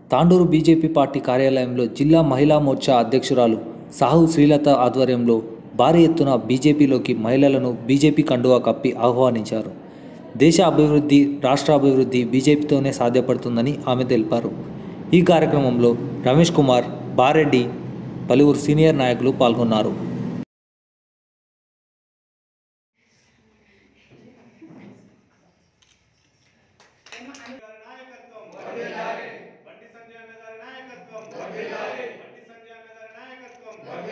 Tandur BJP party కార్యాలయంలో జిల్లా మహిళా మోర్చా అధ్యక్షురాలు సాహు శ్రీలత ఆధ్వర్యంలో భారీ ఎత్తున బీజేపీలోకి మహిళలను బీజేపీ కండువా కప్పి ఆహ్వానించారు దేశ అభివృద్ధి రాష్ట్ర అభివృద్ధి బీజేపీతోనే సాధ్యపడుతుందని ఆమె తెలిపారు ఈ కార్యక్రమంలో రమేష్ కుమార్ బారెడ్డి పలువురు సీనియర్ నాయకులు పాల్గొన్నారు బండి సంజయ్ అన్న గారి నాయకత్వం బండి సంజయ్ అన్న గారి నాయకత్వం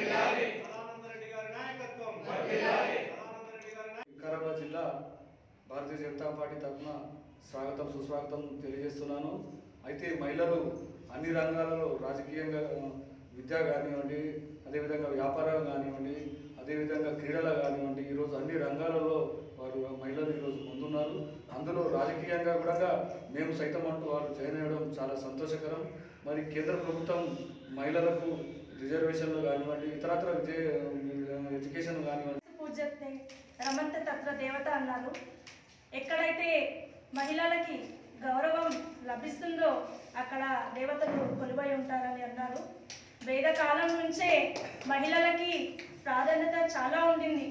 సదానంద రెడ్డి గారి నాయకత్వం సదానంద రెడ్డి గారి నాయకత్వం వికారాబాద్ జిల్లా భారతీయ జనతా పార్టీ తరఫున స్వాగతం సుస్వాగతం తెలియజేస్తున్నాను అయితే మహిళలు అన్ని రంగాలలో రాజకీయంగా ఆ, విద్య కానివ్వండి అదేవిధంగా వ్యాపారం కానివ్వండి అదేవిధంగా క్రీడలు కానివ్వండి ఈరోజు అన్ని రంగాలలో వారు మహిళలు ఈరోజు ముందున్నారు అందులో రాజకీయంగా కూడా మేము సైతం అంటూ వారు జాయిన్ అవ్వడం చాలా సంతోషకరం మరి కేంద్ర ప్రభుత్వం మహిళలకు రిజర్వేషన్లు కానివ్వండి ఇతరత్ర విజయ ఎడ్యుకేషన్ కానివ్వండి పూజ్యతే రమంత తత్ర దేవత అన్నారు ఎక్కడైతే మహిళలకి గౌరవం లభిస్తుందో అక్కడ దేవతలు కొలువై ఉంటారని అన్నారు వేదకాలం నుంచే మహిళలకి ప్రాధాన్యత చాలా ఉండింది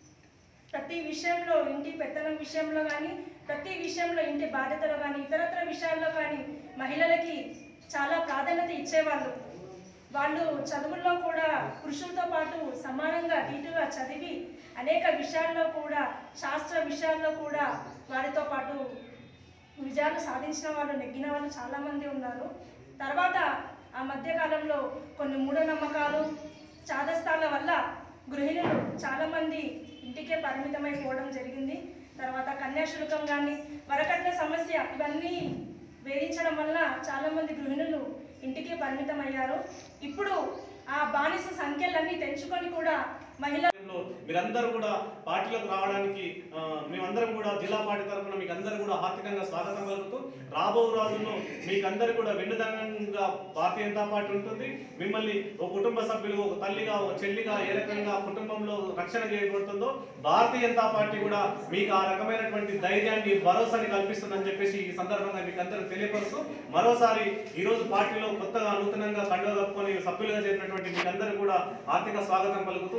ప్రతి విషయంలో ఇంటి పెత్తనం విషయంలో కానీ ప్రతి విషయంలో ఇంటి బాధ్యతలో కానీ ఇతరత్ర విషయాల్లో కానీ మహిళలకి చాలా ప్రాధాన్యత ఇచ్చేవాళ్ళు వాళ్ళు చదువుల్లో కూడా పురుషులతో పాటు సమానంగా నీటుగా చదివి అనేక విషయాల్లో కూడా శాస్త్ర విషయాల్లో కూడా వారితో పాటు విజయాలు సాధించిన వాళ్ళు నెగ్గిన వాళ్ళు చాలామంది ఉన్నారు తర్వాత ఆ మధ్యకాలంలో కొన్ని మూఢనమ్మకాలు చాదస్తాల వల్ల గృహిణులు చాలామంది ఇంటికే పరిమితమైపోవడం జరిగింది తర్వాత కన్యాశుల్కం కానీ వరకట్న సమస్య ఇవన్నీ వేధించడం వల్ల చాలామంది గృహిణులు ఇంటికే పరిమితమయ్యారు ఇప్పుడు ఆ బానిస సంఖ్యలన్నీ తెంచుకొని కూడా మహిళ లో మీరందరూ కూడా పార్టీలకు రావడానికి ఆ, మేమందరం కూడా జిల్లా పార్టీ తరఫున మీకు అందరూ కూడా హార్దికంగా స్వాగతం పలుకుతూ రాబో రోజుల్లో మీకు అందరూ కూడా వెన్నుదండంగా భారతీయ జనతా పార్టీ ఉంటుంది మిమ్మల్ని ఒక కుటుంబ సభ్యులు ఒక తల్లిగా ఒక చెల్లిగా ఏ రకంగా కుటుంబంలో రక్షణ చేయబడుతుందో భారతీయ జనతా పార్టీ కూడా మీకు ఆ రకమైనటువంటి ధైర్యాన్ని భరోసాని కల్పిస్తుందని చెప్పేసి ఈ సందర్భంగా మీకు అందరూ తెలియపరుస్తూ మరోసారి ఈ రోజు పార్టీలో కొత్తగా నూతనంగా కండువ కప్పుకొని సభ్యులుగా చేరినటువంటి మీకందరూ కూడా ఆర్థిక స్వాగతం పలుకుతూ